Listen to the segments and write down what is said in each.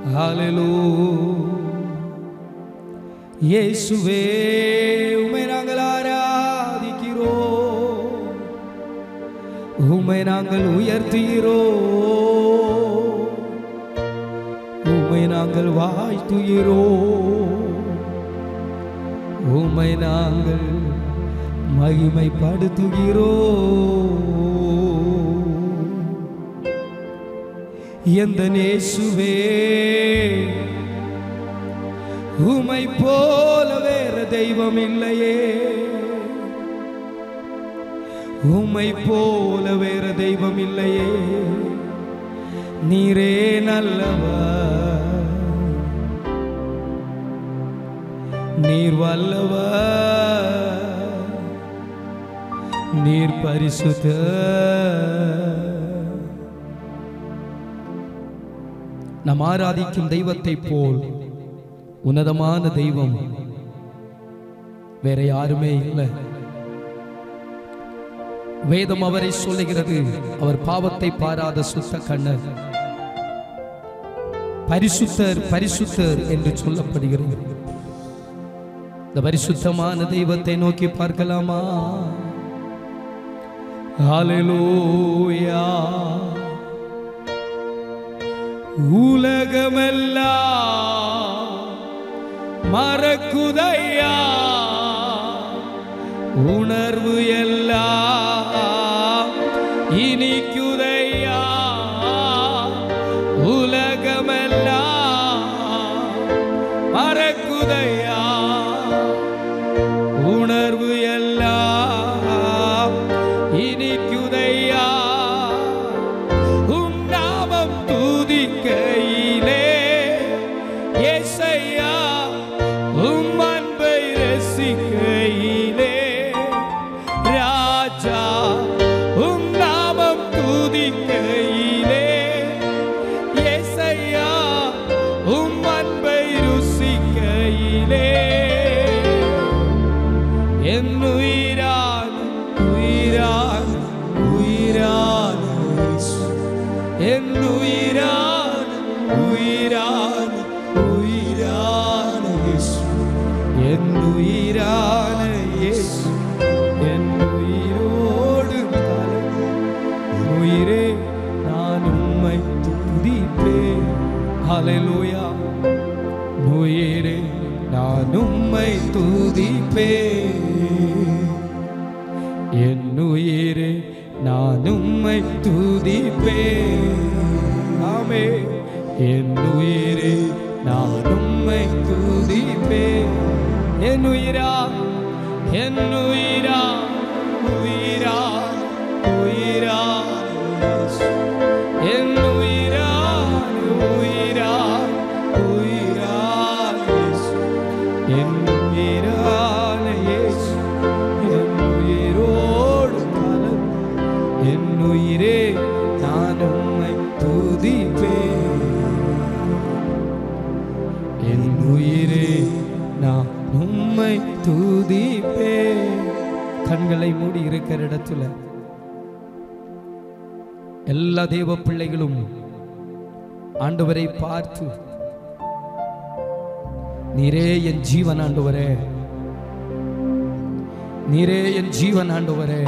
ஹalleluya இயேசுவே உம்மை நாங்கள் ஆராதிக்கிறோம் உம்மை நாங்கள் உயர்த்துகிறோம் உம்மை நாங்கள் வாழ்த்துகிறோம் உம்மை நாங்கள் மகிமைப்படுத்துகிறோம் எந்த நேசுவே உமை போல வேற தெய்வம் இல்லையே உம்மை போல வேற தெய்வம் இல்லையே நீரே நல்லவர் நீர் வல்லவர் நீர் பரிசுத்த நாம் ஆராதிக்கும் தெய்வத்தை போல் உன்னதமான தெய்வம் வேற யாருமே இல்லை வேதம் அவரை சொல்லுகிறது அவர் பாவத்தை பாராத சுத்த கண்ணர் பரிசுத்தர் பரிசுத்தர் என்று சொல்லப்படுகிறது இந்த பரிசுத்தமான தெய்வத்தை நோக்கி பார்க்கலாமா ஹalleluya உலகமெல்லாம் மறக்குதையா உணர்வு எல்லாம் இனிக்குதையா உலகமெல்லாம் மறக்குதையா உணர்வு எல்லாம் இனிக்குதையா உம் நாமம் துதிக்கையிலே ஏசையா உம் அன்பை ரசிக்கையிலே ராஜா உம் நாமம் துதிக்கையிலே ஏசையா உம் அன்பை ருசிக்கையிலே என் உயிரான உயிரான உயிரான இயேசு. என் உயிரான உயிரான உயிரான இயேசு. என் உயிரான இயேசு என் உயிரோடு கலந்து உயிரே நான் உம்மை துதிப்பேன் ஹalleluya உயிரே நான் உம்மை துதிப்பேன் என் உயிரே நான் உம்மை துதிப்பேன் ஆமே என் உயிரே நான் உம்மை துதிப்பேன் என் உயிரா என் உயிரா உயிரா உயிரா இயேசு. என் உயிரா உயிரா உயிரா இயேசு. என் உயிரான இயேசு என் உயிரோடு கலந்து என் உயிரே நான் உம்மை துதிப்பேன் என் உயிரே நான் உம்மை துதிப்பேன் கண்களை மூடி இருக்கிற இடத்துல எல்லா தேவ பிள்ளைகளும் ஆண்டவரை பார்த்து நீரே என் ஜீவன் ஆண்டவரே நீரே என் ஜீவன் ஆண்டவரே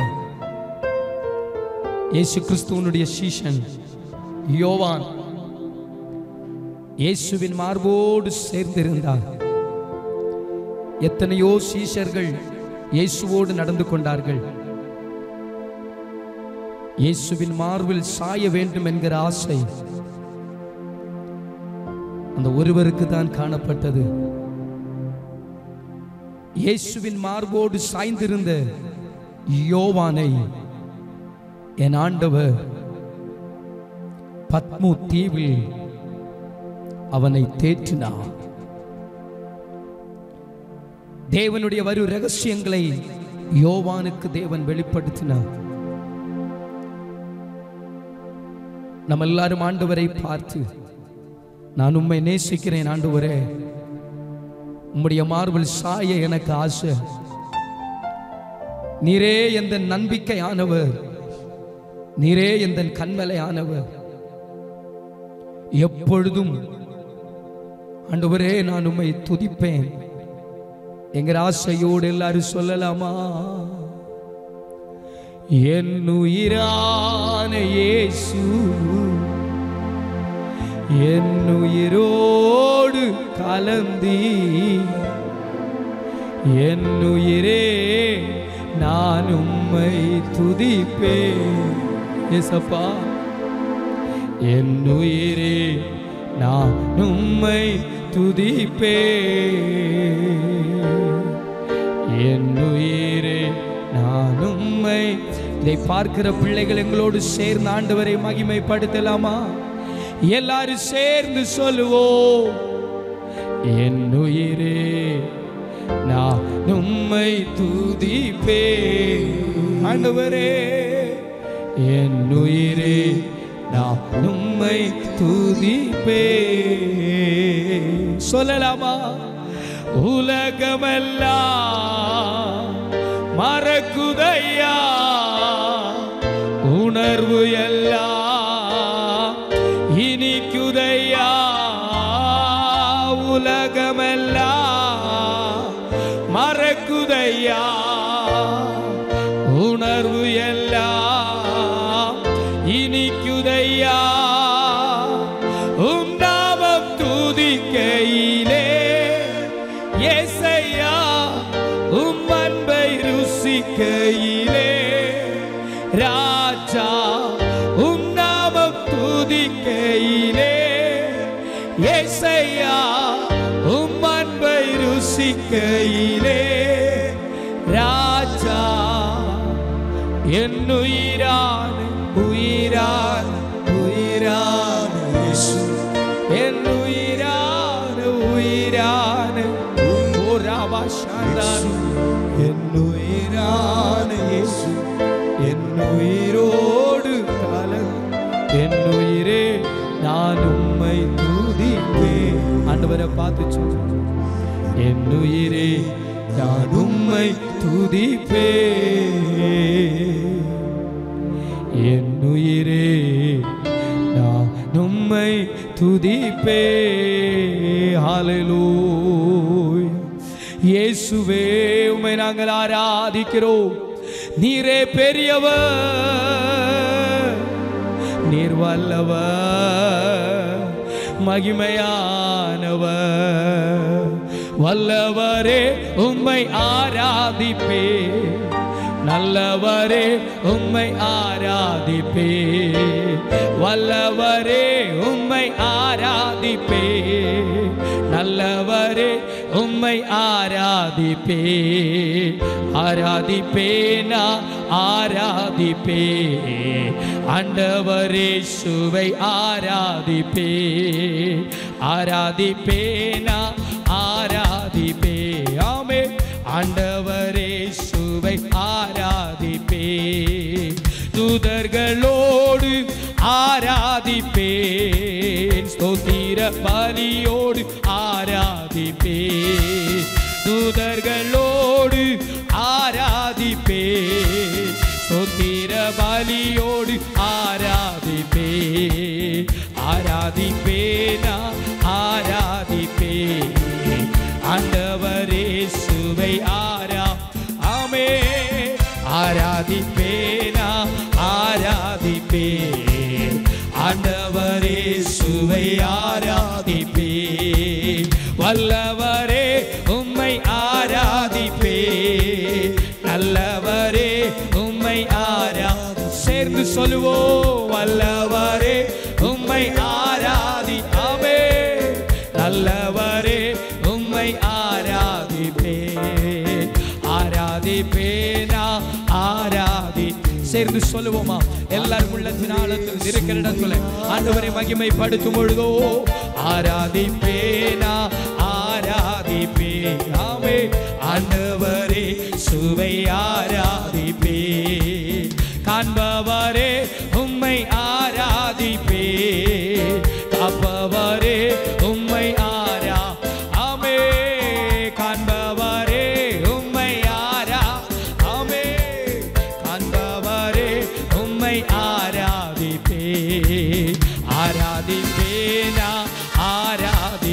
இயேசு கிறிஸ்துவனுடைய சீஷன் யோவான் இயேசுவின் மார்போடு சேர்ந்திருந்தார் எத்தனையோ சீஷர்கள் இயேசுவோடு நடந்து கொண்டார்கள் இயேசுவின் மார்பில் சாய வேண்டும் என்கிற ஆசை அந்த ஒருவருக்கு தான் காணப்பட்டது இயேசுவின் மார்போடு சாய்ந்திருந்த யோவானை என் ஆண்டவர் பத்மு தீவில் அவனை தேற்றினார் தேவனுடைய வரு ரகசியங்களை யோவானுக்கு தேவன் வெளிப்படுத்தினார் நம்ம எல்லாரும் ஆண்டவரை பார்த்து நான் உம்மை நேசிக்கிறேன் ஆண்டவரே உம்முடைய மார்பில் சாய எனக்கு ஆசை நீரே எந்த நம்பிக்கையானவர் நீரே எந்த கண்மலையானவர் எப்பொழுதும் ஆண்டவரே நான் உம்மை துதிப்பேன் எங்க ஆசையோடு எல்லாரும் சொல்லலாமா என் உயிரான இயேசு என் உயிரோடு கலந்தி என் உயிரே நான் உம்மை துதிப்பேன் எசப்பா என் உயிரே நான் உம்மை துதிப்பேன் என் உயிரே நான் உம்மை இதை பார்க்கிற பிள்ளைகள் எங்களோடு சேர்ந்து ஆண்டவரை மகிமைப்படுத்தலாமா எல்லாரும் சேர்ந்து சொல்லுவோம் என் உயிரே நான் உம்மை துதிப்பே ஆண்டவரே என் உயிரே நான் உம்மை துதிப்பே சொல்லலாமா உலகமெல்லாம் மறக்குதையா உணர்வு எல்லாம் இனிக்குதையா உலகமெல்லாம் மறக்குதையா உணர்வு எல்லாம் இனிக்குதையா உம் நாமம் துதிக்கையிலே ஏசையா உம் அன்பை ருசிக்கையிலே ராஜா உம் நாமம் துதிக்கையிலே ஏசையா உம் அன்பை ருசிக்கையிலே ராஜா என் உயிரான உயிரான உயிரான இயேசு என் உயிரான உயிரான ஓராபாஷாண்டான் என் உயிரான இயேசு என் உயிரோடு கலந்து என் உயிரே நான் உம்மை துதிப்பேன் ஆண்டவரை பார்த்து சொல்லு என் உயிரே நான் உம்மை துதிப்பேன் என் உயிரே நான் உம்மை துதிப்பே ஹalleluya இயேசுவே உம்மை நாங்கள் ஆராதிக்கிறோம் நீரே பெரியவர் நீர் வல்லவர் மகிமையானவர் வல்லவரே உம்மை ஆராதிப்பே நல்லவரே உம்மை ஆராதிப்பே வல்லவரே உம்மை ஆராதிப்பே நல்லவரே உம்மை ஆராதிப்பே ஆராதிப்பே நான் ஆராதிப்பே ஆண்டவரே சுவை ஆராதிப்பே ஆராதிப்பே நான் ஆராதிப்பே ஆமே ஆண்டவரே சுவை ஆராதிப்பே தூதர்களோடு ஆராதிப்பேன் ஸ்தோத்திர பலியோடு ஆராதிப்பே தூதர்களோடு ஆராதிப்பே ஸ்தோத்திர பலியோடு ஆராதிப்பே ஆராதிப்பே நான் ஆராதிப்பே ஆண்டவரே சுவை ஆரா ஆமே ஆராதிப்பே நான் ஆராதிப்பே ஆண்டவரே சுவை ஆராதிப்பே வல்லவரே உம்மை ஆராதிப்பே நல்லவரே உம்மை ஆரா சேர்ந்து சொல்லுவோம் வல்லவரே உம்மை ஆராதி ஆமே நல்லவரே உம்மை ஆராதிப்பே ஆராதிப்பே நான் ஆராதி சேர்ந்து சொல்லுவோமா எல்லாரும் உள்ளத்தின் ஆழத்தில் இருக்கிற இடத்துல ஆண்டவரை மகிமைப்படுத்தும் பொழுதோ ஆராதிப்பே நான் ஆராதிப்பே ஆமே ஆண்டவரே சுவை ஆராதிப்பே காண்பவரே உம்மை ஆராதிப்பே காப்பவரே உம்மை ஆரா ஆமே காண்பவரே உம்மை ஆரா ஆமே காண்பவரே உம்மை ஆராதிப்பே ஆராதிப்பே நான் ஆராதி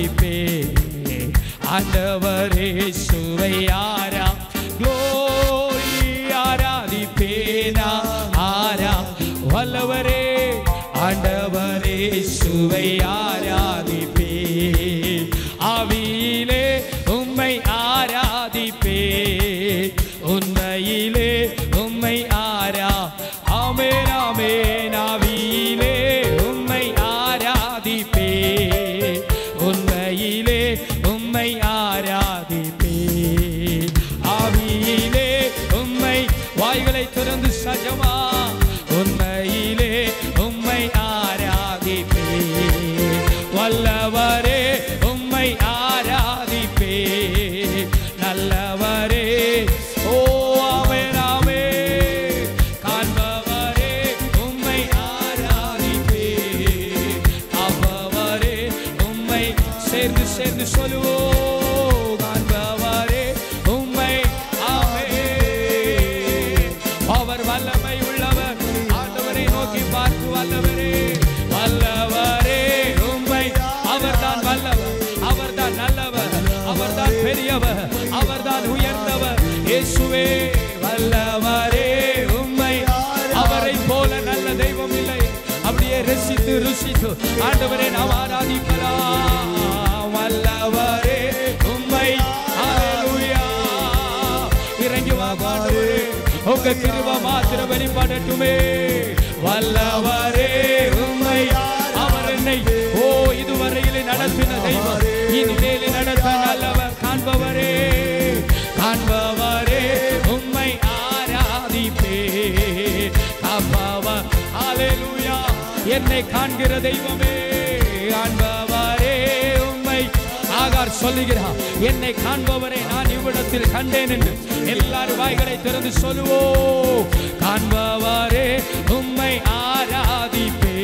ஆண்டவரே சுவையாரா glory ஆராதிப்பேனா ஆரா வல்லவரே ஆண்டவரே சுவை ஆராதிப்பே ஆவியிலே உம்மை ஆராதிப்பே உண்மையிலே உம்மை ஆரா ஆமேன் ஆமேன் ஆவியிலே உம்மை ஆராதிப்பே உண்மையிலே உம்மை ஆராதிப்பே ஆவியிலே உம்மை வாய்களை திறந்து சஜமா உண்மையிலே உம்மை ஆராதிப்பே வல்லவரே உம்மை ஆராதிப்பே நல்லவரே ஓ ஆமென் ஆமென் காண்பவரே உம்மை ஆராதிப்பே காப்பவரே உம்மை சேர்ந்து சேர்ந்து சொல்லுவோம் காண்பவரே உம்மை ஆமென் அவர் வல்லமை உள்ளவர் ஆண்டவரை நோக்கி பார்த்து வல்லவரே வல்லவரே உம்மை அவர்தான் வல்லவர் அவர்தான் நல்லவர் அவர்தான் பெரியவர் அவர்தான் உயர்ந்தவர் இயேசுவே வல்லவரே உம்மை அவரை போல நல்ல தெய்வம் இல்லை அப்படியே ரசித்து ருசித்து ஆண்டவரை நாம் ஆராதிக்கலாம் வல்லவரே உம்மை ஹalleluya இறங்கி வா ஆண்டவரே உங்க கிருப மாத்திர வெளிப்படட்டுமே வல்லவரே உம்மை அவர் என்னை ஓ இதுவரையிலே நடத்தின தெய்வம் இனிமேலே நடத்த நல்லவர் காண்பவரே காண்பவரே உம்மை ஆராதிப்பே காப்பவர் ஹalleluya என்னை காண்கிற தெய்வமே காண்பவரே உம்மை ஆகார் சொல்லுகிறார் என்னை காண்பவரை நான் இவ்விடத்தில் கண்டேன் என்று எல்லாரும் வாய்களை திறந்து சொல்லுவோ காண்பவரே உம்மை ஆராதிப்பே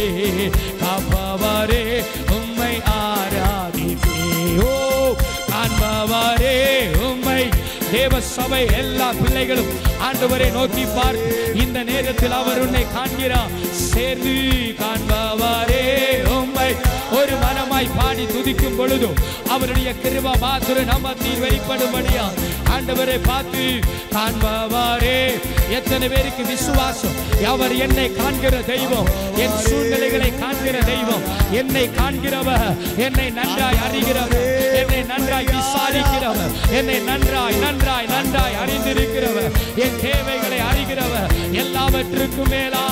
காப்பவரே உம்மை ஆராதிப்பே ஓ காண்பவரே உம்மை தேவ சபை எல்லா பிள்ளைகளும் ஆண்டவரை நோக்கி பார் இந்த நேரத்தில் அவர் உன்னை காண்கிறார் சேர்ந்து காண்பவரே உம்மை ஒரு மனமாய் பாடி துதிக்கும் பொழுதும் அவருடைய கிருப மாத்திர நம்மத்தில் வெளிப்படும்படியா ஆண்டவரை பார்த்து காண்பவரே எத்தனை பேருக்கு விசுவாசம் அவர் என்னை காண்கிற தெய்வம் என் சூழ்நிலைகளை காண்கிற தெய்வம் என்னை காண்கிறவர் என்னை நன்றாய் அறிகிறவர் என்னை நன்றாய் விசாரிக்கிறவர் என்னை நன்றாய் நன்றாய் நன்றாய் அறிந்திருக்கிறவர் என் தேவைகளை அறிகிறவர் எல்லாவற்றுக்கும் மேலா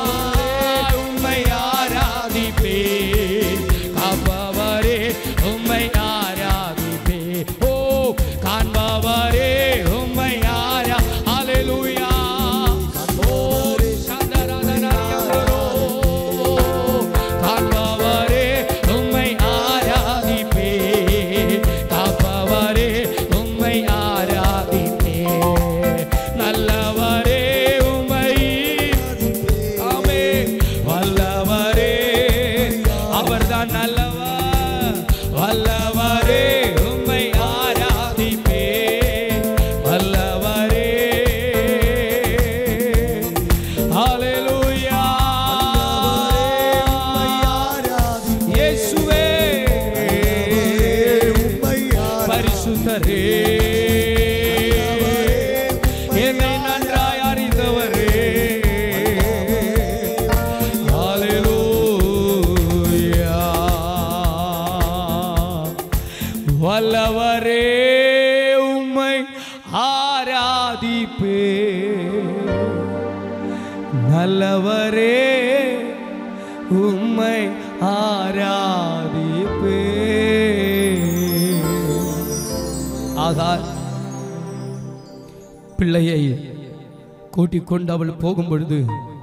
உம்மை ஆராதிப்பே காப்பவரே உம்மை ஆராதிப்பே ஓ காண்பவரே உம்மை ஆரா ஹalleluya ஓ சந்தரதனரோ காண்பவரே உம்மை ஆராதிப்பே காப்பவரே உம்மை ஆராதிப்பே நல்லவரே உம்மை ஆமே வல்லவரே அவர்தான் நல்லவர் வல்லவரே உம்மை ஆராதிப்பே வல்லவரே ஹalleluya இயேசுவே பரிசுத்தரே என்னை நன்றாய் அறிந்தவரே ஹalleluya வல்லவரே உம்மை ஆராதிப்பே நல்லவரே உம்மை ஆராதிப்பே ஆகார் பிள்ளையை கூட்டிக் கொண்டு அவள் போகும் பொழுது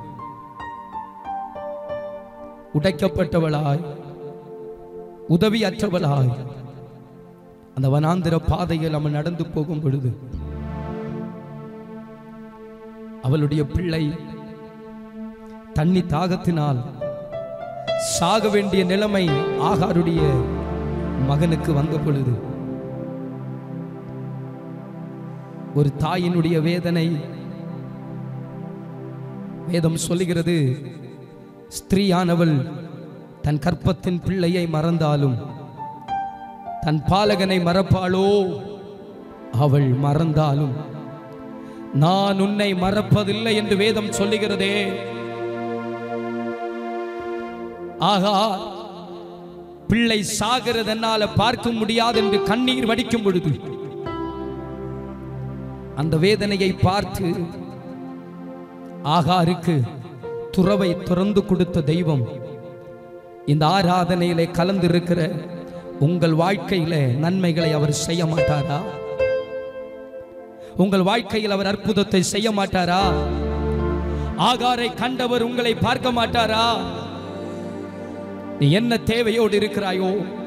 உடைக்கப்பட்டவளாய் உதவியற்றவளாய் அந்த வனாந்திர பாதையில் அவள் நடந்து போகும் பொழுது அவளுடைய பிள்ளை தண்ணி தாகத்தினால் சாக வேண்டிய நிலைமை ஆகாருடைய மகனுக்கு வந்த பொழுது ஒரு தாயினுடைய வேதனை வேதம் சொல்லுகிறது ஸ்திரீயானவள் தன் கற்பத்தின் பிள்ளையை மறந்தாலும் தன் பாலகனை மறப்பாளோ அவள் மறந்தாலும் நான் உன்னை மறப்பதில்லை என்று வேதம் சொல்லுகிறதே ஆகா பிள்ளை சாகிறதனால பார்க்க முடியாது என்று கண்ணீர் வடிக்கும் பொழுது அந்த வேதனையை பார்த்து ஆகாருக்கு துறவை திறந்து கொடுத்த தெய்வம் இந்த ஆராதனையிலே கலந்திருக்கிற உங்கள் வாழ்க்கையில நன்மைகளை அவர் செய்ய மாட்டாரா உங்கள் வாழ்க்கையில் அவர் அற்புதத்தை செய்ய மாட்டாரா ஆகாரை கண்டவர் உங்களை பார்க்க மாட்டாரா நீ என்ன தேவையோடு இருக்கிறாயோ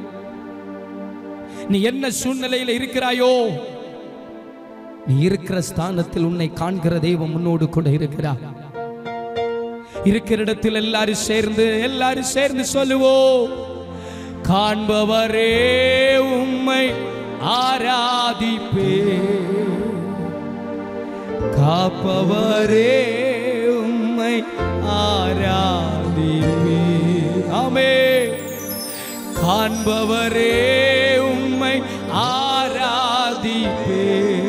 நீ என்ன சூழ்நிலையில் இருக்கிறாயோ நீ இருக்கிற ஸ்தானத்தில் உன்னை காண்கிற தெய்வம் உன்னோடு கூட இருக்கிறார் இருக்கிற இடத்தில் எல்லாரும் சேர்ந்து எல்லாரும் சேர்ந்து சொல்லுவோம் காண்பவரே உம்மை ஆராதிப்பே காப்பவரே உம்மை ஆராதிப்பே ஆமே காண்பவரே உம்மை ஆராதிப்பே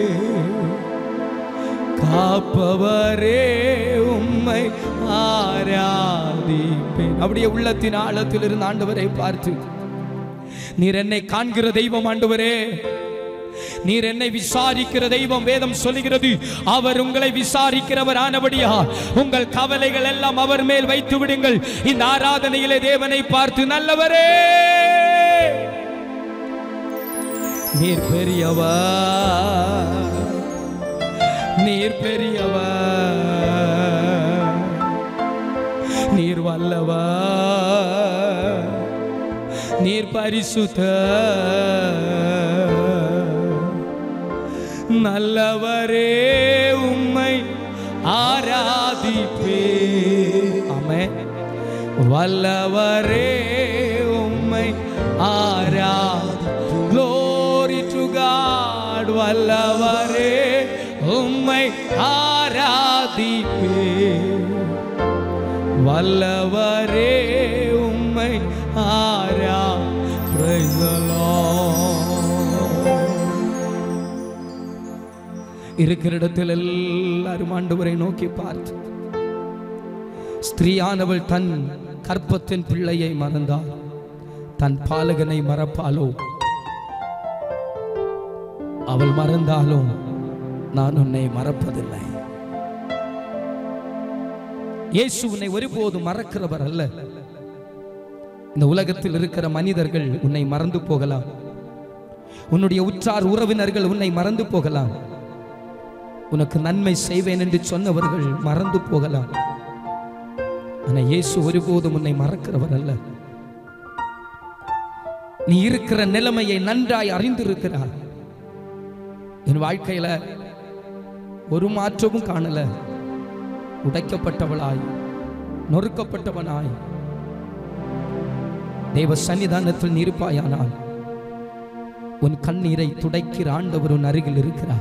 காப்பவரே உம்மை ஆராதிப்பேன் அப்படியே உள்ளத்தின் ஆழத்தில் இருந்து ஆண்டவரை பார்த்து நீர் என்னை காண்கிற தெய்வம் ஆண்டவரே நீர் என்னை விசாரிக்கிற தெய்வம் வேதம் சொல்லுகிறது அவர் உங்களை விசாரிக்கிறவர் ஆனபடியா உங்கள் கவலைகள் எல்லாம் அவர் மேல் வைத்து விடுங்கள் இந்த ஆராதனையிலே தேவனை பார்த்து நல்லவரே நீர் பெரியவர் நீர் பெரியவர் நீர் வல்லவர் நீர் பரிசுத்த நல்லவரே உம்மை ஆராதிப்பே ஆமே வல்லவரே உம்மை ஆராதி glory to God வல்லவரே உம்மை ஆராதிப்பே வல்லவரே உம்மை ஆரா Praise the Lord. இருக்கிற இடத்தில் எல்லாரும் ஆண்டவரை நோக்கி பார்த்து ஸ்திரீயானவள் தன் கற்பத்தின் பிள்ளையை மறந்தாள் தன் பாலகனை மறப்பாளோ அவள் மறந்தாலும் நான் உன்னை மறப்பதில்லை இயேசு உன்னை ஒருபோதும் மறக்கிறவர் அல்ல இந்த உலகத்தில் இருக்கிற மனிதர்கள் உன்னை மறந்து போகலாம் உன்னுடைய உற்றார் உறவினர்கள் உன்னை மறந்து போகலாம் உனக்கு நன்மை செய்வேன் என்று சொன்னவர்கள் மறந்து போகலாம் ஆனா இயேசு ஒருபோதும் உன்னை மறக்கிறவர் அல்ல நீ இருக்கிற நிலைமையை நன்றாய் அறிந்திருக்கிறார் என் வாழ்க்கையில ஒரு மாற்றமும் காணல உடைக்கப்பட்டவளாய் நொறுக்கப்பட்டவனாய் தேவ சன்னிதானத்தில் நீ இருப்பாயானால் உன் கண்ணீரை துடைக்கிற ஆண்டவர் உன் அருகில் இருக்கிறார்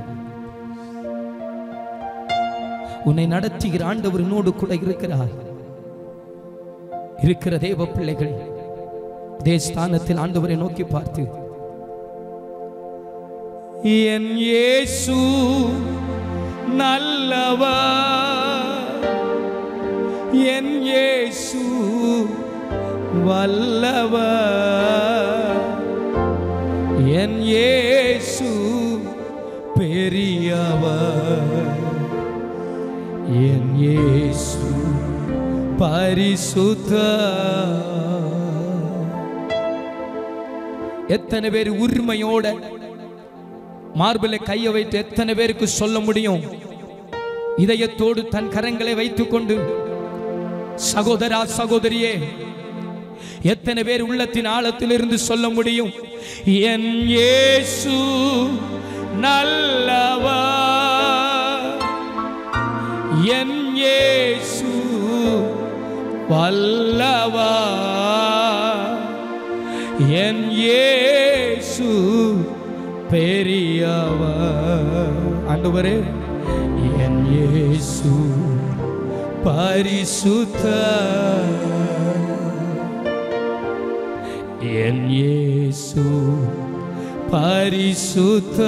உன்னை நடத்துகிற ஆண்டவர் உன்னோடு கூட இருக்கிறார் இருக்கிற தேவ பிள்ளைகள் அதே ஸ்தானத்தில் ஆண்டவரை நோக்கி பார்த்து என் இயேசு நல்லவர் என் இயேசு வல்லவர் என் இயேசு பெரியவர் என் இயேசு பரிசுத்த எத்தனை பேர் உரிமையோட மார்பில கையை வைத்து எத்தனை பேருக்கு சொல்ல முடியும் இதயத்தோடு தன் கரங்களை வைத்துக்கொண்டு சகோதரா சகோதரியே எத்தனை பேர் உள்ளத்தின் ஆழத்தில் இருந்து சொல்ல முடியும் என் இயேசு நல்லவர் என் இயேசு வல்லவர் என் இயேசு பெரியவர் ஆண்டவரே என் இயேசு பரிசுத்த என் இயேசு பரிசுத்த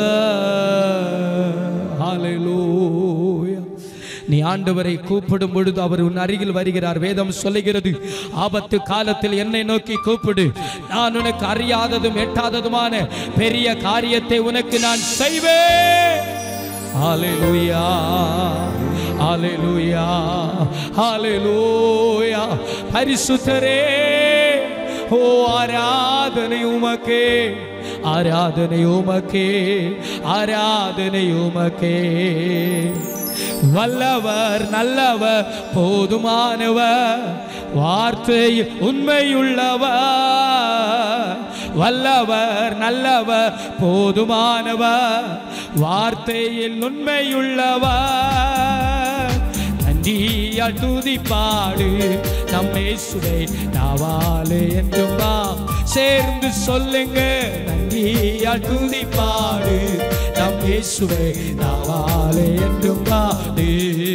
ஹalleluya நீ ஆண்டவரை கூப்பிடும் பொழுது அவர் உன் அருகில் வருகிறார் வேதம் சொல்லுகிறது ஆபத்து காலத்தில் என்னை நோக்கி கூப்பிடு நான் உனக்கு அறியாததும் எட்டாததுமான பெரிய காரியத்தை உனக்கு நான் செய்வேன் ஹalleluya ஹalleluya ஹalleluya பரிசுத்தரே ஓ ஆராதனை உமக்கே ஆராதனை உமக்கே ஆராதனை உமக்கே வல்லவர் நல்லவர் போதுமானவர் வார்த்தை உண்மையுள்ளவர் வல்லவர் நல்லவர் போதுமானவர் வார்த்தையில் உண்மையுள்ளவர் நன்றியால் துதிப்பாடு நம்மேசுவை நாவாலே என்றும் நாம் சேர்ந்து சொல்லுங்க நன்றியால் துதிப்பாடு நம்மேசுவை நாவாலே என்றும் பாடு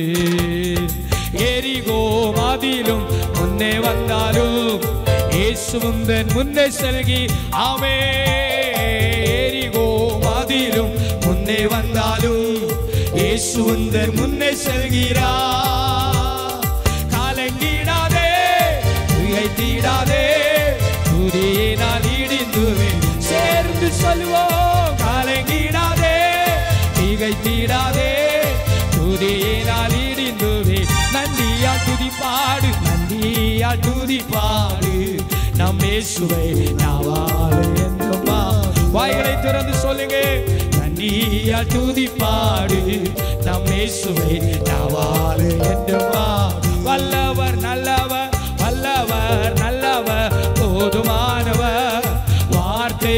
எரிகோ மாதிலும் முன்னே வந்தாலும் இயேசு முந்தன் முன்னே செல்கி ஆமே எரிகோ மாதிலும் முன்னே வந்தாலும் இயேசு உந்தன் முன்னே செல்கிறார் காலங்கிடாதே திகைத்திடாதே துதியினால் இடிந்துவே சேர்ந்து சொல்லுவோம் காலங்கிடாதே திகைத்திடாதே துதியினால் இடிந்துவே நன்றியா துதிப்பாடு நன்றியா துதிப்பாடு நம் இயேசுவை நாவாலே என்றுமா வாய்களை திறந்து சொல்லுங்க நன்றியா துதிப்பாடு நம் இயேசுவை நாவாலே என்றுமா வல்லவர் நல்லவர் வல்லவர் நல்லவர் போதுமானவர் வார்த்தை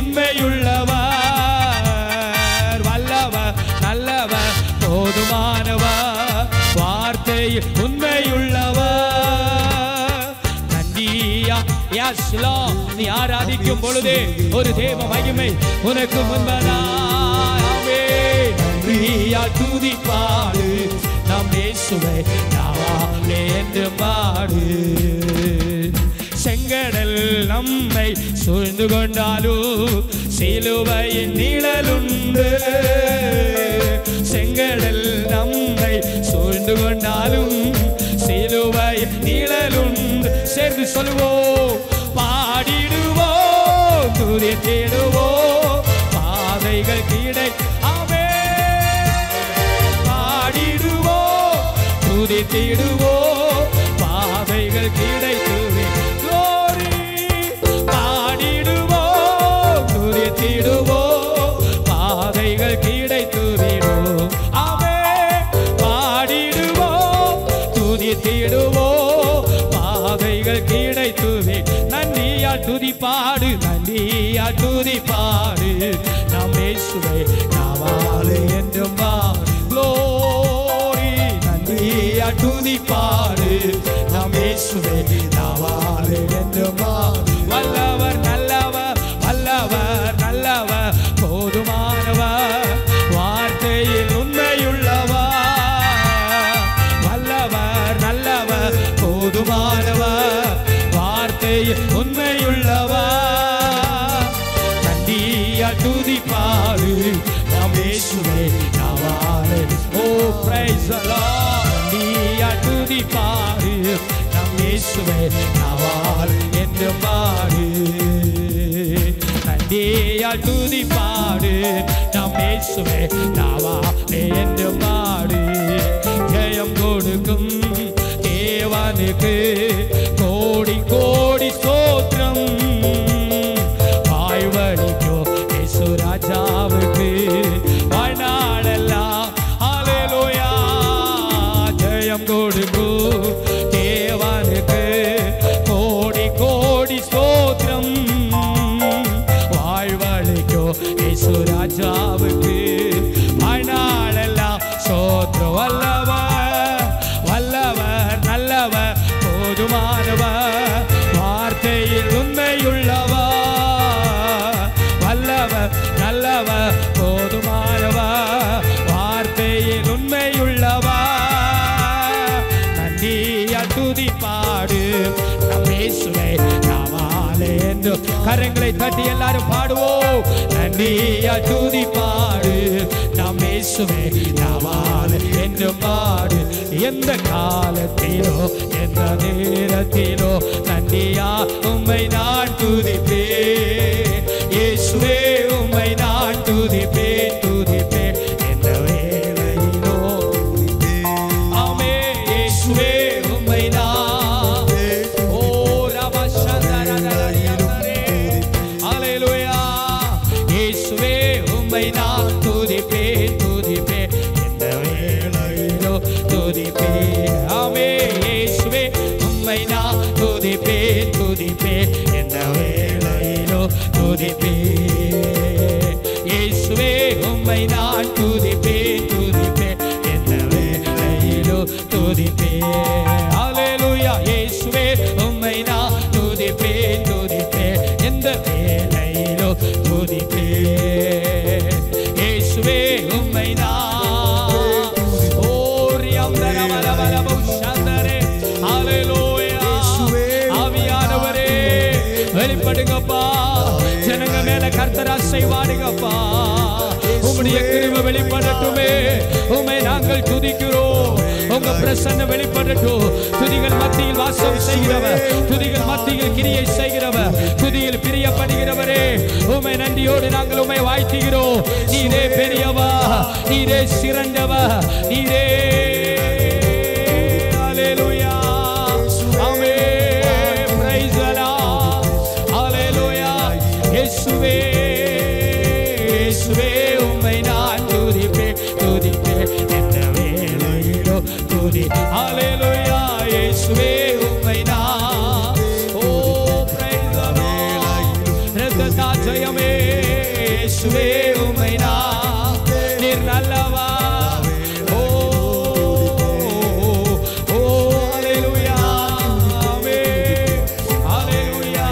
உண்மையுள்ளவர் வல்லவர் நல்லவர் போதுமானவர் வார்த்தை உண்மையுள்ளவர் நன்றியா யாஸ்லா நீ ஆராதிக்கும் பொழுது ஒரு தேவ மகிமை உனக்கு முன்பதாமே நன்றியா துதிப்பாடு நம் இயேசுவை நாவாலே என்று பாடு செங்கடல் நம்மை சூழ்ந்து கொண்டாலும் சிலுவையின் நிழலுண்டு செங்கடல் நம்மை சூழ்ந்து கொண்டாலும் சிலுவை நிழலுண்டு சேர்ந்து சொல்லுவோம் பாடிடுவோம் துதித்திடுவோம் பாதைகள் கிடை ஆமே பாடிடுவோம் துதித்திடுவோம் பாதைகள் கிடைத்துவே glory பாடிடுவோம் துதித்திடுவோம் பாதைகள் கிடைத்துவிடும் ஆமே பாடிடுவோம் துதித்திடுவோம் பாதைகள் கிடைத்துவே நன்றியா துதிப்பாடு நன்றியா துதிப்பாடு நம் இயேசுவை நாவாலே என்றும் glory நன்றியா துதிப்பாடு நம் இயேசுவை நாவாலே என்றும் வல்லவர் நல்லவர் வல்லவர் நல்லவர் போதுமானவர் வார்த்தையில் உண்மையுள்ளவர் வல்லவர் நல்லவர் போதுமானவர் வார்த்தையில் உண்மையுள்ளவர் நன்றியா துதிப்பாடு நம் இயேசுவை நாவாலே ஓ பிரைஸ் நன்றியா துதிப்பாடு நம் இயேசுவை நாவால் என்று பாடு நன்றியா துதிப்பாடு நம் இயேசுவை நாவாலே என்று பாடு ஜெயம் கொடுக்கும் தேவனுக்கு கோடி கோடி ஸ்தோத்திரம் வாழ்வழிக்கோ இயேசு ராஜாவுக்கு வாழ்நாளெல்லாம் ஹalleluya ஜெயம் கொடுக்கும் தேவனுக்கு கோடி கோடி ஸ்தோத்திரம் வாழ்வழிக்கோ இயேசு ராஜாவுக்கு வாழ்நாளெல்லாம் சோத்திரம் வல்லவர் வல்லவர் நல்லவர் போதுமானவர் வார்த்தையில் உண்மையுள்ளவர் வல்லவர் நல்லவர் போதுமானவர் வார்த்தையில் உண்மையுள்ளவர் நன்றியா துதிப்பாடு நம் இயேசுவை நாவாலே என்று கரங்களை தட்டி எல்லாரும் பாடுவோம் நன்றியா துதி பாடு நாம் இயேசுவே நாவால் என்று பாடு எந்த காலத்திலோ எந்த நேரத்திலோ நன்றியா உம்மை நான் துதிப்பேன் இயேசுவே உம்மை நான் துதிப்பேன் துதிப்பேன் எந்த வேளையிலோ ஆமே இயேசுவே உம்மை நான் ஓ ரப சந்தரதரதரே ஹalleluya இயேசுவே உம்மை நான் துதிப்பேன் துதிப்பேன் எந்த வேளையிலோ துதிப்பேன் ஆமே இயேசுவே உம்மை நான் துதிப்பேன் துதிப்பேன் எந்த வேளையிலோ துதிப்பேன் இயேசுவே உம்மை நான் துதிப்பேன் துதிப்பேன் எந்த வேளையிலோ துதிப்பேன் ஹalleluya இயேசுவே உம்மை நான் துதிப்பேன் துதிப்பேன் எந்த வேளையிலோ துதிப்பேன் இயேசுவே உம்மை நான் ஓரியம் தரவலவலவும் சந்தரே ஹalleluya ஆவியானவரே வெளிப்படுங்கப்பா ஜனங்க மேல கர்த்தரா செய்வாடுங்கப்பா உம்முடைய கிருபை வெளிப்படட்டுமே உம்மை நாங்கள் துதிக்கிறோம் உங்க பிரசன்ன வெளிப்படட்டும் துதிகள் மத்தியில் வாசம் செய்கிறவர் துதிகள் மத்தியில் கிரியை செய்கிறவர் துதியில் பிரியப்படுகிறவரே உம்மை நன்றியோடு நாங்கள் உம்மை வாழ்த்துகிறோம் நீரே பெரியவா நீரே சிறந்தவா நீரே Hallelujah. Amen. Praise the Lord. Hallelujah. இயேசுவே இயேசுவே உம்மை நான் துதிப்பேன் துதிப்பேன் எந்த வேளையிலோ துதி Hallelujah. இயேசுவே உம்மை நான் ஓ praise the Lord. இரத்தத்தா ஜெயமே இயேசுவே உம்மை நான் நீர் நல்லவா ஓ ஓ ஹalleluya ஆமென் ஹalleluya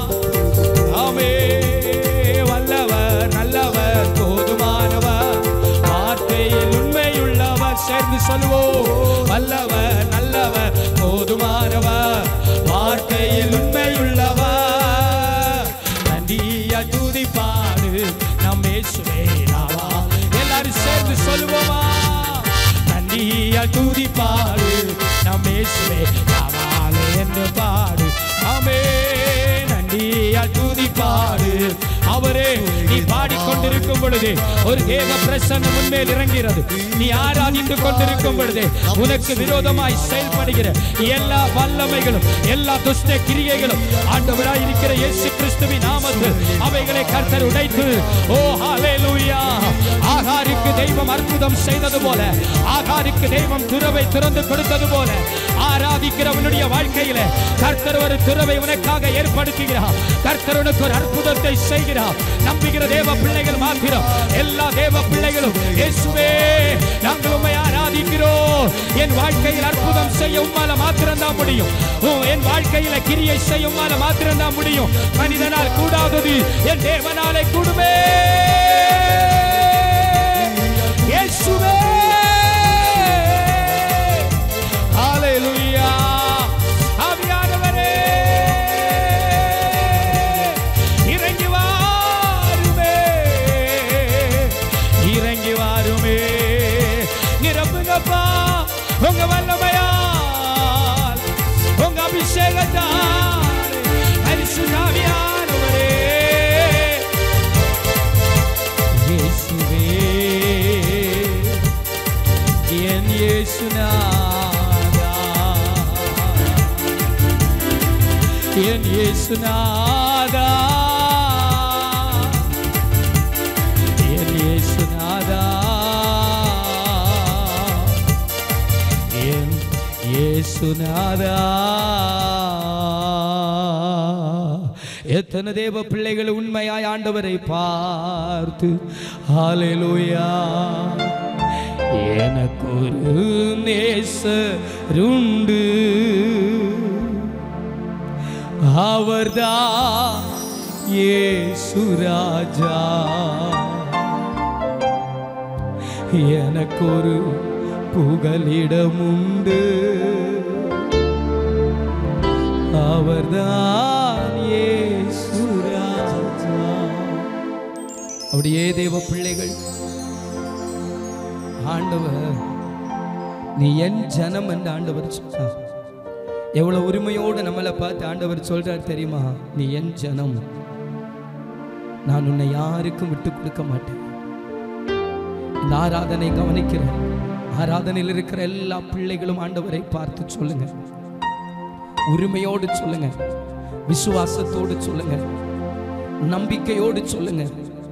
ஆமென் வல்லவர் நல்லவர் போதுமானவர் வார்த்தையில் உண்மையுள்ளவர் சேர்ந்து சொல்வோம் வல்லவர் நல்லவர் போதுமானவர் வார்த்தையில் உண்மையுள்ளவர் நன்றியா துதிப்பாடு நம் இயேசுவே நாவா எல்லாரும் சேர்ந்து சொல்லுவோமா நன்றியா துதிப்பாடு நம் இயேசுவே நாவாலே என்று பாடு ஆமே நன்றியா துதிப்பாடு அவரே நீ பாடிக்கொண்டிருக்கும் பொழுது ஒரு தேவ பிரசன்னம் உண்மையில் இறங்கிறது நீ ஆராதித்துக் கொண்டிருக்கும் பொழுது உனக்கு விரோதமாய் செயல்படுகிற எல்லா வல்லமைகளும் எல்லா துஷ்ட கிரியைகளும் ஆண்டவராய் இருக்கிற இயேசு கிறிஸ்துவின் நாமத்தில் அவைகளை கர்த்தர் உடைத்து ஓ ஹalleluya ஆகாருக்கு தெய்வம் அற்புதம் செய்தது போல ஆகாருக்கு தெய்வம் துறவை திறந்து கொடுத்தது போல ஆராதிக்கிறவனுடைய வாழ்க்கையில கர்த்தர் ஒரு துறவை உனக்காக ஏற்படுத்துகிறார் கர்த்தர் உனக்கு ஒரு அற்புதத்தை செய்கிறார் நம்புகிற தேவ பிள்ளைகள் மாத்திரம் எல்லா தேவ பிள்ளைகளும் இயேசுவே நாங்கள் உம்மை ஆராதிக்கிறோம் என் வாழ்க்கையில் அற்புதம் செய்ய உம்மால மாத்திரம் தான் முடியும் ஓ, என் வாழ்க்கையில கிரியை செய்ய உம்மால மாத்திரம் தான் முடியும் மனிதனால் கூடாதது என் தேவனாலே கூடுமே இயேசுவே ஹalleluya ஆவியானவரே இறங்கி வாருமே இறங்கி வாருமே நிரப்புங்கப்பா உங்க வல்லமையால் உங்க அபிஷேகத்தால் பரிசுத்தாவியானவரே இயேசுவே என் இயேசுநாதா என் இயேசுநாதா என் இயேசுநாதா என் இயேசுநாதா எத்தனை தேவ பிள்ளைகள் உண்மையாய் ஆண்டவரை பார்த்து ஹalleluya எனக்கு ஒரு நேசருண்டு அவர்தான் இயேசு ராஜா எனக்கு ஒரு புகலிடம் உண்டு அவர்தான் இயேசு ராஜா அப்படியே தேவ பிள்ளைகள் ஆண்டவர் நீ என் ஜனம் என்று ஆண்டவர் சொன்னார் எவ்வளவு உரிமையோடு நம்மளை பார்த்து ஆண்டவர் சொல்றார் தெரியுமா நீ என் ஜனம் நான் உன்னை யாருக்கும் விட்டு கொடுக்க மாட்டேன் இந்த ஆராதனை கவனிக்கிறேன் ஆராதனையில் இருக்கிற எல்லா பிள்ளைகளும் ஆண்டவரை பார்த்து சொல்லுங்க உரிமையோடு சொல்லுங்க விசுவாசத்தோடு சொல்லுங்க நம்பிக்கையோடு சொல்லுங்க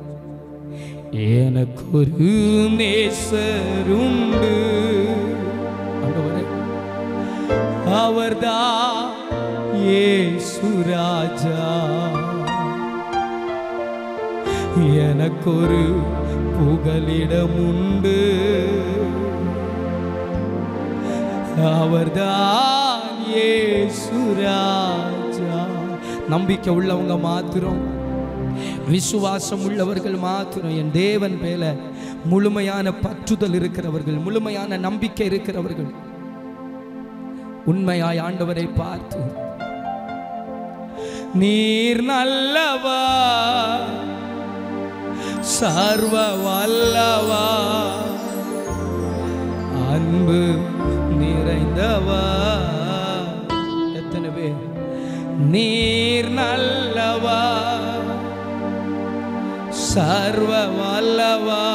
எனக்கு ஒரு நேசருண்டு ஆண்டவரே அவர்தான் ஏசுராஜா எனக்கொரு புகலிடம் உண்டு அவர்தான் ஏசுராஜா நம்பிக்கை உள்ளவங்க மாத்திரம் விசுவாசம் உள்ளவர்கள் மாத்திரம் என் தேவன் மேல முழுமையான பற்றுதல் இருக்கிறவர்கள் முழுமையான நம்பிக்கை இருக்கிறவர்கள் உண்மையாய் ஆண்டவரை பார்த்து நீர் நல்லவா சர்வ வல்லவா அன்பு நிறைந்தவா எத்தனை பேர் நீர் நல்லவா சர்வ வல்லவா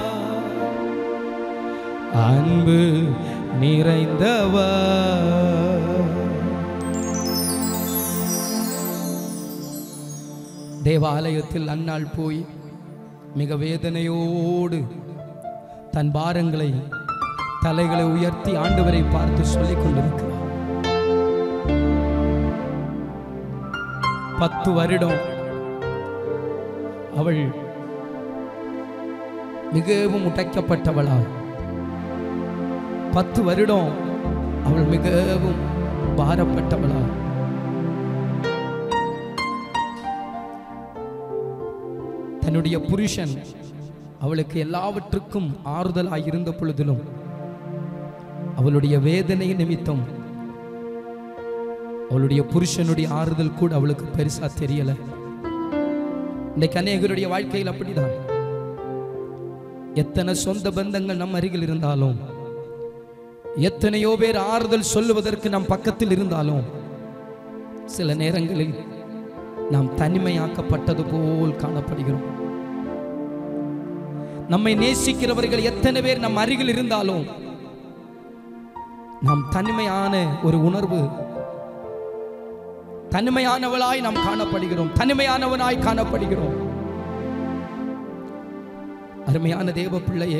அன்பு நிறைந்தவா தேவாலயத்தில் அந்நாள் போய் மிக வேதனையோடு தன் பாரங்களை தலைகளை உயர்த்தி ஆண்டவரை பார்த்து சொல்லிக் கொண்டிருக்கிறார் பத்து வருடம் அவள் மிகவும் உடைக்கப்பட்டவளா பத்து வருடம் அவள் மிகவும் பாரப்பட்டவளா தன்னுடைய புருஷன் அவளுக்கு எல்லாவற்றுக்கும் ஆறுதலாய் இருந்த பொழுதிலும் அவளுடைய வேதனை நிமித்தம் அவளுடைய புருஷனுடைய ஆறுதல் கூட அவளுக்கு பெருசா தெரியல இன்னைக்கு அநேகருடைய வாழ்க்கையில் அப்படிதான் எத்தனை சொந்த பந்தங்கள் நம் அருகில் இருந்தாலும் எத்தனையோ பேர் ஆறுதல் சொல்லுவதற்கு நம் பக்கத்தில் இருந்தாலும் சில நேரங்களில் நாம் தனிமையாக்கப்பட்டது போல் காணப்படுகிறோம் நம்மை நேசிக்கிறவர்கள் எத்தனை பேர் நம் அருகில் இருந்தாலும் நாம் தனிமையான ஒரு உணர்வு தனிமையானவளாய் நாம் காணப்படுகிறோம் தனிமையானவனாய் காணப்படுகிறோம் அருமையான தேவ பிள்ளையே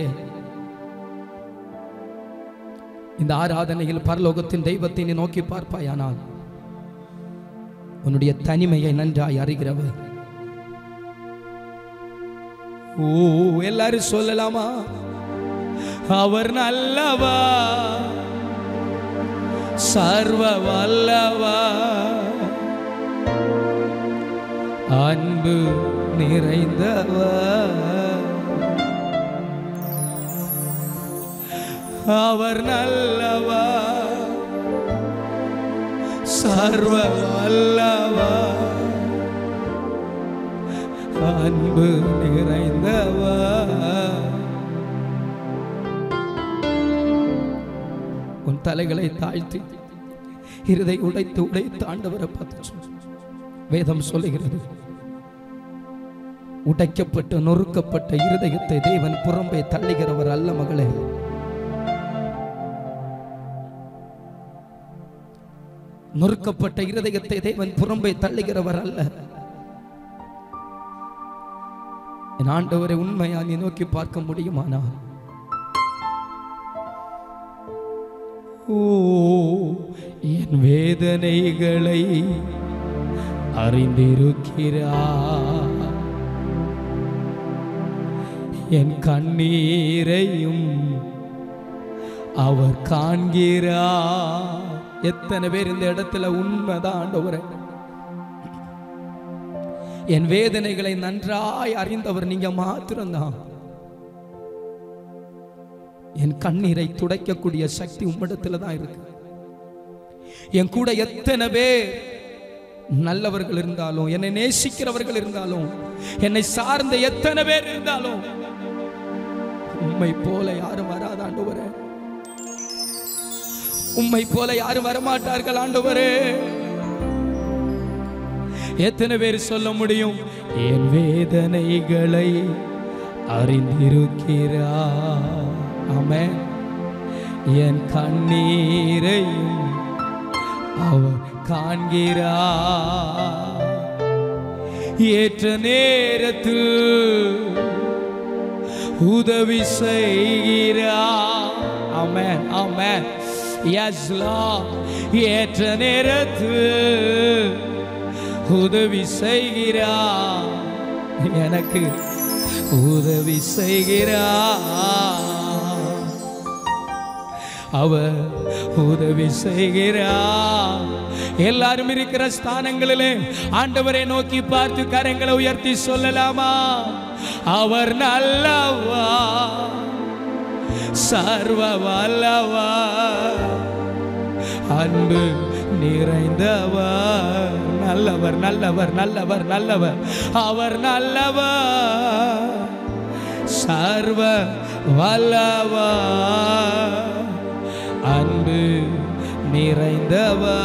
இந்த ஆராதனையில் பரலோகத்தின் தெய்வத்தை நீ நோக்கி பார்ப்பாயானால் உன்னுடைய தனிமையை நன்றாய் அறிகிறவர் ஓ எல்லாரும் சொல்லலாமா அவர் நல்லவா சர்வ வல்லவா அன்பு நிறைந்தவா அவர் நல்லவா சர்வ வல்லவா அன்பு நிறைந்தவா உன் தலைகளை தாழ்த்தி இருதை உடைத்து உடைத்து ஆண்டவரை பார்த்து சொல். வேதம் சொல்லுகிறது உடைக்கப்பட்ட நொறுக்கப்பட்ட இருதயத்தை தேவன் புறம்பே தள்ளுகிறவர் அல்ல மகளே நொறுக்கப்பட்ட இருதயத்தை தேவன் புறம்பே தள்ளுகிறவர் அல்ல என் ஆண்டவரை உண்மையா நீ நோக்கி பார்க்க முடியுமானா ஓ என் வேதனைகளை அறிந்திருக்கிறார் என் கண்ணீரையும் அவர் காண்கிறார் எத்தனை பேர் இந்த இடத்துல உண்மைதான் ஆண்டவரே என் வேதனைகளை நன்றாய் அறிந்தவர் நீங்க மாத்திரம்தான் என் கண்ணீரை துடைக்கக்கூடிய சக்தி உம்மிடத்துல தான் இருக்கு என் கூட எத்தனை பேர் நல்லவர்கள் இருந்தாலும் என்னை நேசிக்கிறவர்கள் இருந்தாலும் என்னை சார்ந்த எத்தனை பேர் இருந்தாலும் உம்மை போல யாரும் வராத ஆண்டவரே உம்மை போல யாரும் வரமாட்டார்கள் ஆண்டவரே எத்தனை பேர் சொல்ல முடியும் என் வேதனைகளை அறிந்திருக்கிறா ஆமென் என் கண்ணீரையும் அவர் காண்கிறா ஏற்ற நேரத்தில் உதவி செய்கிறா ஆமென் ஆமென் எஸ் ஏற்ற நேரத்தில் உதவி செய்கிறா எனக்கு உதவி செய்கிறா அவ உதவி செய்கிறா எல்லாரும் இருக்கிற ஸ்தானங்களிலே ஆண்டவரை நோக்கி பார்த்து கரங்களை உயர்த்தி சொல்லலாமா அவர் நல்லவா சர்வ வல்லவா அன்பு நிறைந்தவர் நல்லவர் நல்லவர் நல்லவர் நல்லவர் அவர் நல்லவர் சர்வ வல்லவா அன்பு நிறைந்தவா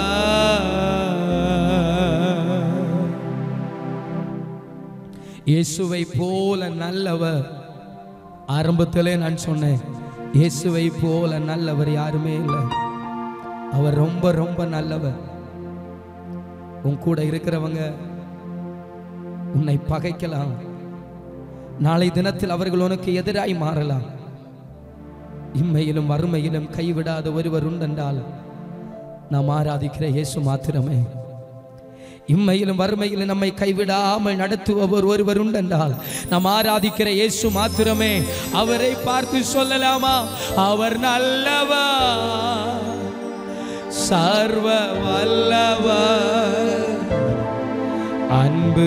இயேசுவை போல நல்லவர் ஆரம்பத்திலே நான் சொன்னேன் இயேசுவை போல நல்லவர் யாருமே இல்லை அவர் ரொம்ப ரொம்ப நல்லவர் உன் கூட இருக்கிறவங்க உன்னை பகைக்கலாம் நாளை தினத்தில் அவர்கள் உனக்கு எதிராய் மாறலாம் இம்மையிலும் வறுமையிலும் கைவிடாத ஒருவர் உண்டென்றால் நாம் ஆராதிக்கிற இயேசு மாத்திரமே இம்மையிலும் வறுமையிலும் நம்மை கைவிடாமல் நடத்துபவர் ஒருவர் உண்டென்றால் நாம் ஆராதிக்கிற இயேசு மாத்திரமே அவரை பார்த்து சொல்லலாமா அவர் நல்லவர் சர்வ வல்லவர் அன்பு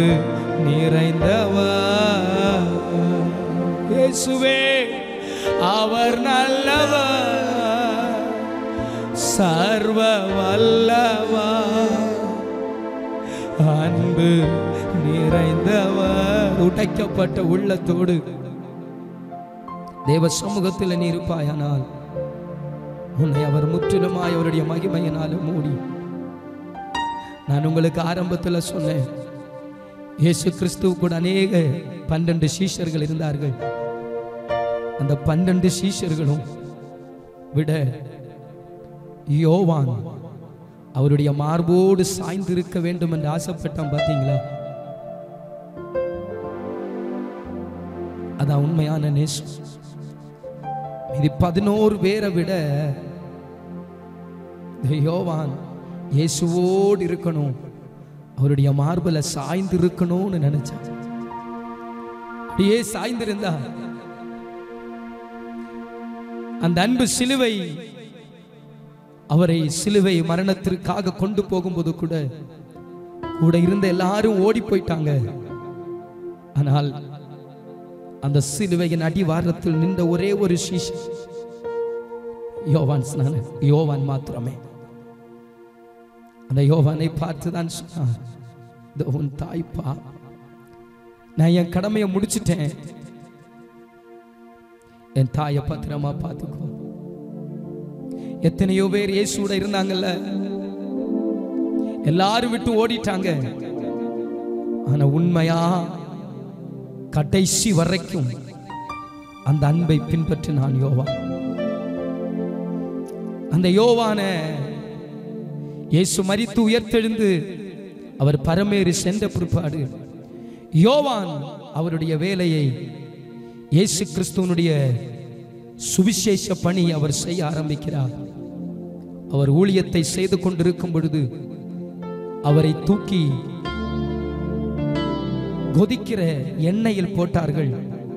நிறைந்தவர் இயேசுவே அவர் நல்லவர் சர்வ வல்லவர் அன்பு நிறைந்தவர் உடைக்கப்பட்ட உள்ளத்தோடு தேவ சமூகத்தில் நீ இருப்பாயானால் உன்னை அவர் முற்றிலுமாய் அவருடைய மகிமையினால மூடி நான் உங்களுக்கு ஆரம்பத்தில் சொன்னேன் இயேசு கிறிஸ்துவ கூட அநேக பன்னெண்டு சீஷர்கள் இருந்தார்கள் அந்த பன்னெண்டு சீஷர்களும் விட யோவான் அவருடைய மார்போடு சாய்ந்து இருக்க வேண்டும் என்று ஆசைப்பட்டான் பார்த்தீங்களா அதான் உண்மையான நேசம் இது பதினோரு பேரை விட இந்த யோவான் இயேசுவோடு இருக்கணும் அவருடைய மார்புல சாய்ந்து இருக்கணும்னு நினைச்சான் அப்படியே சாய்ந்திருந்தா அந்த அன்பு சிலுவை அவரை சிலுவை மரணத்திற்காக கொண்டு போகும்போது கூட கூட இருந்த எல்லாரும் ஓடி போயிட்டாங்க ஆனால் அந்த சிலுவையின் அடிவாரத்தில் நின்ற ஒரே ஒரு சீஷன் யோவான் ஸ்நானன் யோவான் மாத்திரமே அந்த யோவானை பார்த்து தான் சொன்னார் "இதோ உன் தாய்ப்பா நான் என் கடமையை முடிச்சிட்டேன் என் தாயை பத்திரமா பார்த்துக்கோ எத்தனையோ பேர் இயேசுட இருந்தாங்கல்ல எல்லாரும் விட்டு ஓடிட்டாங்க ஆனா உண்மையா கடைசி வரைக்கும் அந்த அன்பை பின்பற்றி நான் யோவான் அந்த யோவான இயேசு மரித்து உயர்த்தெழுந்து அவர் பரமேறி சென்ற பிற்பாடு யோவான் அவருடைய வேலையை இயேசு கிறிஸ்துவனுடைய சுவிசேஷ பணி அவர் செய்ய ஆரம்பிக்கிறார் அவர் ஊழியத்தை செய்து கொண்டிருக்கும் பொழுது அவரை தூக்கி கொதிக்கிற எண்ணெயில் போட்டார்கள்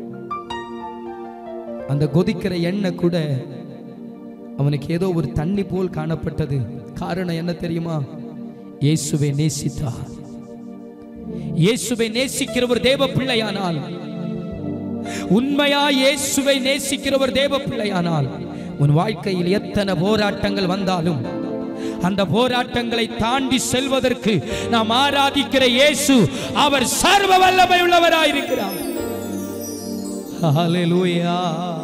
அந்த கொதிக்கிற எண்ணெய் கூட அவனுக்கு ஏதோ ஒரு தண்ணி போல் காணப்பட்டது காரணம் என்ன தெரியுமா இயேசுவை நேசித்தார் இயேசுவை நேசிக்கிற ஒரு தேவ பிள்ளையானால் உண்மையா இயேசுவை நேசிக்கிற ஒரு தேவ பிள்ளையானால் உன் வாழ்க்கையில் எத்தனை போராட்டங்கள் வந்தாலும் அந்த போராட்டங்களை தாண்டி செல்வதற்கு நாம் ஆராதிக்கிற இயேசு அவர் சர்வ வல்லமை உள்ளவராயிருக்கிறார் ஹalleluya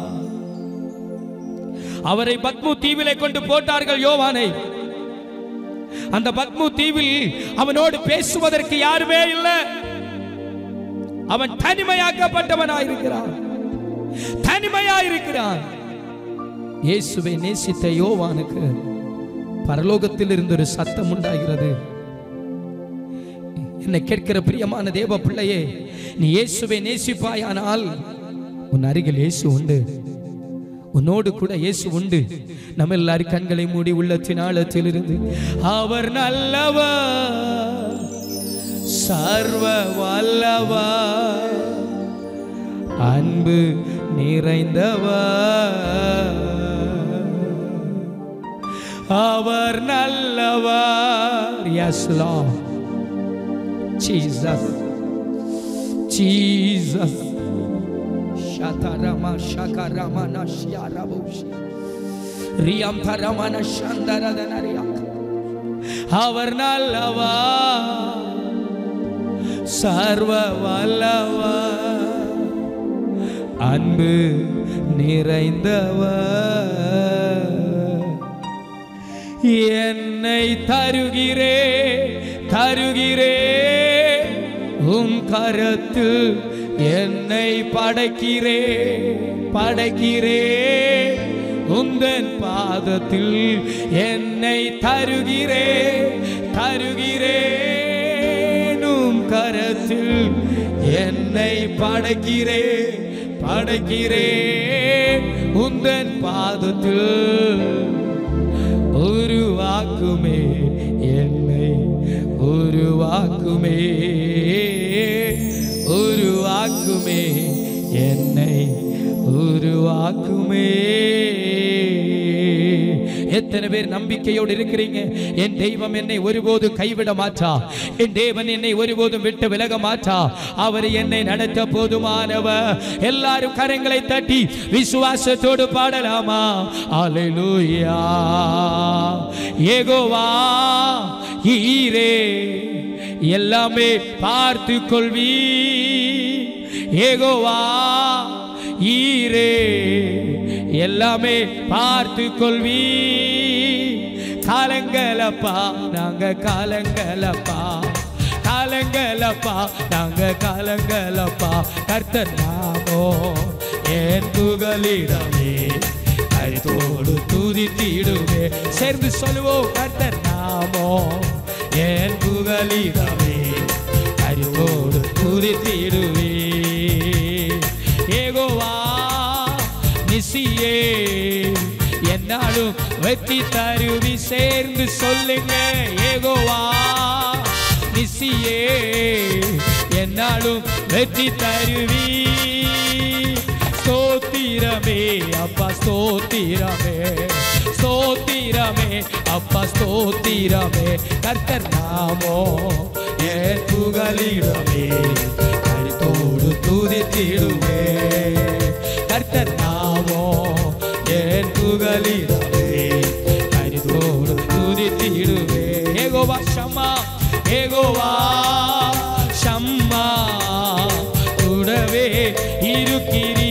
அவரை பத்மு தீவிலே கொண்டு போட்டார்கள் யோவானை அந்த பத்மு தீவில் அவனோடு பேசுவதற்கு யாருமே இல்லை அவன் தனிமையாக்கப்பட்டவனாயிருக்கிறான் தனிமையாயிருக்கிறான் இயேசுவை நேசித்த யோவானுக்கு பரலோகத்தில் இருந்து ஒரு சத்தம் உண்டாகிறது என்னை கேட்கிற பிரியமான தேவ பிள்ளையே நீ இயேசுவை நேசிப்பாயானால் உன் அருகில் இயேசு உண்டு உன்னோடு கூட இயேசு உண்டு நம்ம எல்லாரும் கண்களை மூடி உள்ளத்தின் ஆழத்தில் இருந்து அவர் நல்லவர் சர்வ வல்லவர் அன்பு நிறைந்தவர் அவர் நல்லவர் எஸ் லா ஜீசஸ் ஜீசஸ் ஷதரமா ஷகரமா நஷ்யாரபுஷி ரியம் தரமன சந்தரதனரியா அவர் நல்லவர் சர்வ வல்லவர் அன்பு நிறைந்தவர் என்னை தருகிறே தருகிறே உம் கரத்தில் என்னை படைக்கிறே படைக்கிறே உந்தன் பாதத்தில் என்னை தருகிறே தருகிறேன் உம் கரத்தில் என்னை படைக்கிறே படைக்கிறேன் உந்தன் பாதத்தில் உருவாக்குமே என்னை உருவாக்குமே உருவாக்குமே என்னை உருவாக்குமே எத்தனை பேர் நம்பிக்கையோடு இருக்கிறீங்க என் தெய்வம் என்னை ஒருபோது கைவிட மாட்டா என் தேவன் என்னை ஒருபோதும் விட்டு விலக மாட்டா அவர் என்னை நடத்த போதுமானவர் எல்லாரும் கரங்களை தட்டி விசுவாசத்தோடு பாடலாமா அலையூயா ஏகோவா ஈரே எல்லாமே பார்த்து கொள்வீ ஏகோவா ஈரே எல்லாமே பார்த்து கொள்வீ காலங்களப்பா நாங்க காலங்களப்பா காலங்களப்பா நாங்க காலங்களப்பா கர்த்தர் நாமோ என் புகலிடமே கருத்தோடு துதித்திடுவே சேர்ந்து சொல்லுவோம் கர்த்தர் நாமோ என் புகலிடமே கருத்தோடு துதித்திடுவே ஏகோவா நிசியே என்னாலும் வெற்றி தருவி சேர்ந்து சொல்லுங்க ஏகோவா நிசியே என்னாலும் வெற்றி தருவி ஸ்தோத்திரமே அப்பா ஸ்தோத்திரமே ஸ்தோத்திரமே அப்பா ஸ்தோத்திரமே கர்த்தர் நாமோ என் புகலிடமே கருத்தோடு துதித்திடுவே கர்த்தர் நாமோ என் புகலிடமே கருத்தோடு துதித்திடுவே ஏகோவா ஷம்மா ஏகோவா ஷம்மா கூடவே இருக்கிறீ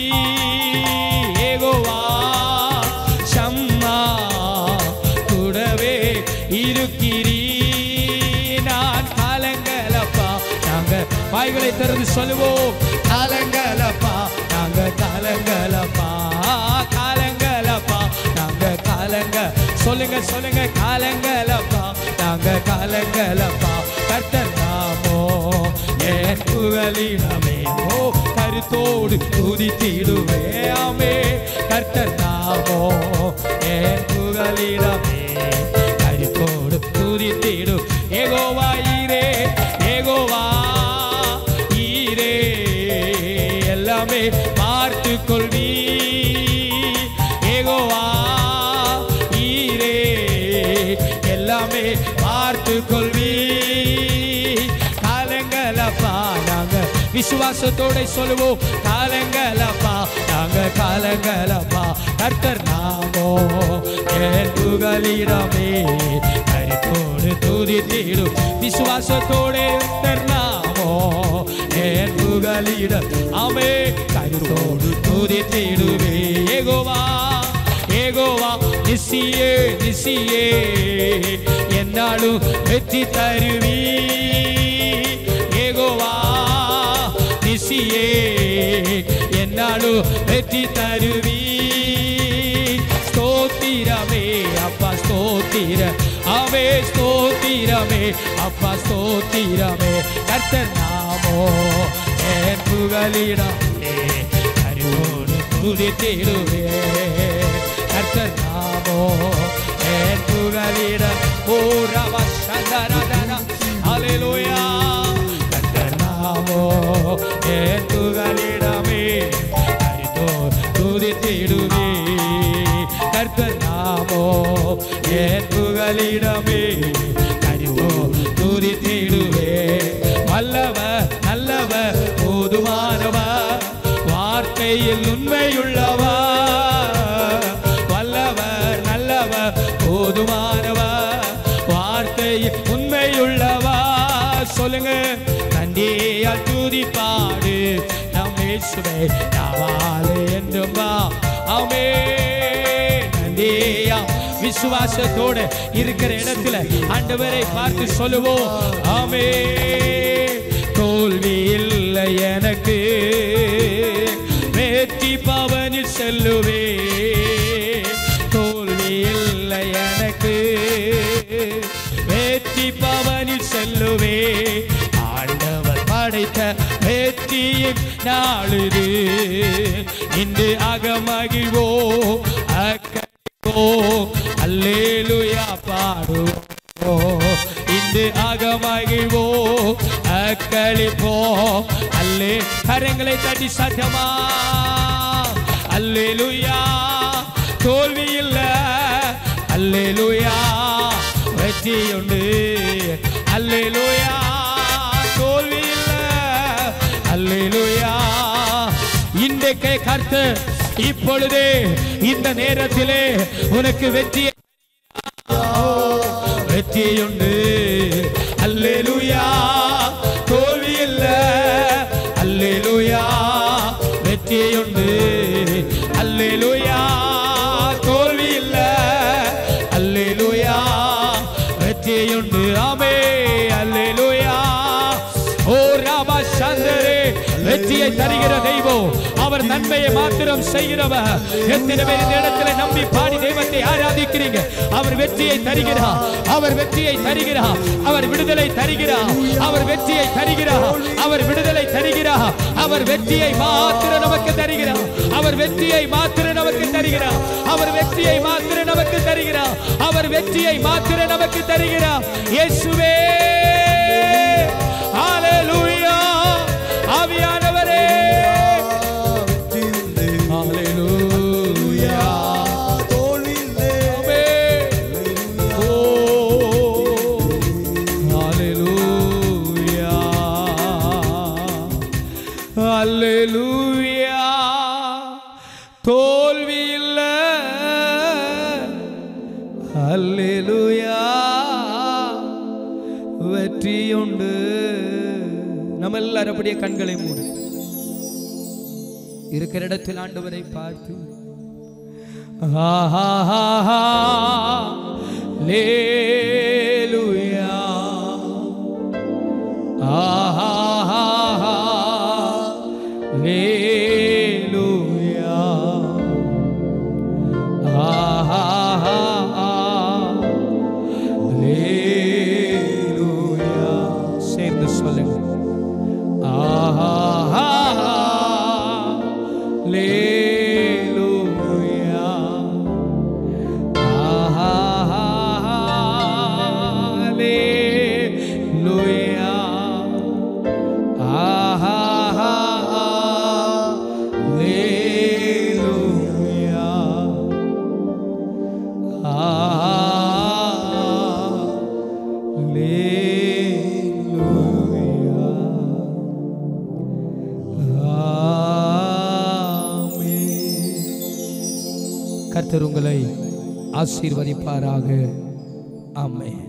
ஏகோவா ஷம்மா கூடவே இருக்கிறீ நான் காலங்களப்பா நாங்க வாய்களை திறந்து சொல்லுவோம் காலங்களப்பா நாங்க காலங்களப்பா காலங்களப்பா நாங்க காலங்க சொல்லுங்க சொல்லுங்க காலங்களப்பா நாங்க காலங்களப்பா கர்த்தர் நாமோ என் புகலிடமே ஓ கருத்தோடு துதித்திடுவே ஆமே கர்த்தர் நாமோ என் புகலிடமே கருத்தோடு துதித்திடு ஏகோவா ஈரே ஏகோவா ஈரே எல்லாமே பார்த்து கொள்வீ ஏகோவா ஈரே எல்லாமே பார்த்து கொள்வீ காலங்களப்பா நாங்க விசுவாசத்தோட சொல்லுவோம் காலங்களப்பா நாங்க காலங்களப்பா கர்த்தர் நாமோ என் புகலிடமே கருத்தோடு துதித்திடும் விசுவாசத்தோட கர்த்தர் நாமோ என் புகலிடம் அமே கருத்தோடு துதித்திடுவே ஏகோவா ஏகோவா நிசியே நிசியே என்னாலும் வெற்றி தருவீ ஏகோவா நிசியே என்னாலும் வெற்றி தருவீ ஸ்தோத்திரமே அப்பா ஸ்தோத்திர அவே ஸ்தோத்திரமே அப்பா ஸ்தோத்திரமே கர்த்தர் நாமோ என் புகலிடமே கருவோடு துதித்திடுவே கர்த்தர் நாமோ என் புகலிடம் ஓ ரவ சந்தரதன ஹalleluya கர்த்தர் நாமோ என் புகலிடமே கருத்தோ துதித்திடுவே கர்த்தர் நாமோ என் புகலிடமே கருவோ துதித்திடுவே வல்லவ நல்லவ போதுமானவ வார்த்தையில் உண்மையுள்ளவா வல்லவர் நல்லவர் போதுமானவா வார்த்தையில் உண்மையுள்ளவா சொல்லுங்க நன்றியால் துதி பாடு நம் இயேசுவை நாவாலே என்றும் வா ஆமே நன்றியா விசுவாசத்தோட இருக்கிற இடத்துல ஆண்டவரை பார்த்து சொல்லுவோம் ஆமே தோல்வி இல்லை எனக்கு வெற்றி பவனில் செல்லுவே தோல்வி இல்லை எனக்கு வெற்றி பவனில் செல்லுவே ஆண்டவர் படைத்த வெற்றியின் நாளிது இன்று அகமகிழ்வோ அக்கோ அல்லேலுயா பாடுவோ இன்று அகமகிழ்வோ அக்களிப்போ அல்லே கரங்களை தட்டி சத்தமா அல்லேலுயா தோல்வி இல்ல அல்லேலுயா வெற்றி உண்டு அல்லேலுயா தோல்வி இல்ல அல்லேலுயா இன்றைக்கே கர்த்தர் இப்பொழுதே இந்த நேரத்திலே உனக்கு வெற்றியை வெற்றியுண்டு அல்லேலூயா தோல்வி இல்ல அல்லேலூயா வெற்றியுண்டு அல்லேலூயா தோல்வி இல்ல அல்லேலூயா வெற்றியுண்டு ஆமே அல்லேலூயா ஓ ராமா சந்தரே வெற்றியை தருகிற தெய்வம் அவர் நன்மையை மாத்திரம் செய்கிறவர் எத்தனை பேர் இந்த இடத்துல நம்பி பாடி தெய்வத்தை ஆராதிக்கிறீங்க அவர் வெற்றியை தருகிறார் அவர் வெற்றியை தருகிறார் அவர் விடுதலை தருகிறார் அவர் வெற்றியை தருகிறார் அவர் விடுதலை தருகிறார் அவர் வெற்றியை மாத்திரம் நமக்கு தருகிறார் அவர் வெற்றியை மாத்திரம் நமக்கு தருகிறார் அவர் வெற்றியை மாத்திரம் நமக்கு தருகிறார் அவர் வெற்றியை மாத்திரம் நமக்கு தருகிறார் இயேசுவே ஹalleluya ஆவியானவரே ஹalleluya ஆமென் ஓ ஹalleluya ஹalleluya தோல்வி இல்ல ஹalleluya வெற்றியுண்டு நம்ம எல்லாரும் அப்படியே கண்களை மூடு இருக்கிற இடத்தில் ஆண்டவரை பார்த்து ஆஹாஹாஹா, லேலுயா. ஆஹாஹாஹா, லேலுயா. ஆஹாஹாஹா, லேலுயா. சேர்ந்து சொல்லுங்க ஆஹா லேலூயா ஆஹா லேலூயா ஆஹா கர்த்தர் உங்களை ஆசீர்வதிப்பாராக ஆமென்